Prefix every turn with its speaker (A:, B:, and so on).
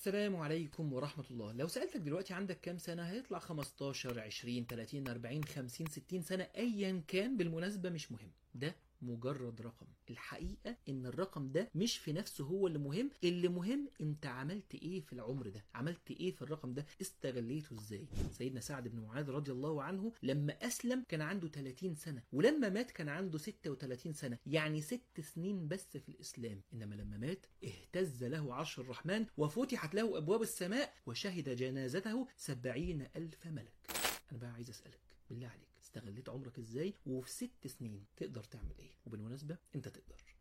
A: السلام عليكم ورحمة الله لو سألتك دلوقتي عندك كام سنة هيطلع 15 20 30 40 50 60 سنة أيا كان بالمناسبة مش مهم ده مجرد رقم الحقيقة ان الرقم ده مش في نفسه هو اللي مهم اللي مهم انت عملت ايه في العمر ده عملت ايه في الرقم ده استغليته ازاي سيدنا سعد بن معاذ رضي الله عنه لما اسلم كان عنده 30 سنة ولما مات كان عنده 36 سنة يعني ست سنين بس في الاسلام انما لما مات اهتز له عرش الرحمن وفتحت له ابواب السماء وشهد جنازته سبعين الف ملك انا بقى عايز اسالك بالله عليك استغليت عمرك ازاي وفي ست سنين تقدر تعمل ايه وبالمناسبه انت تقدر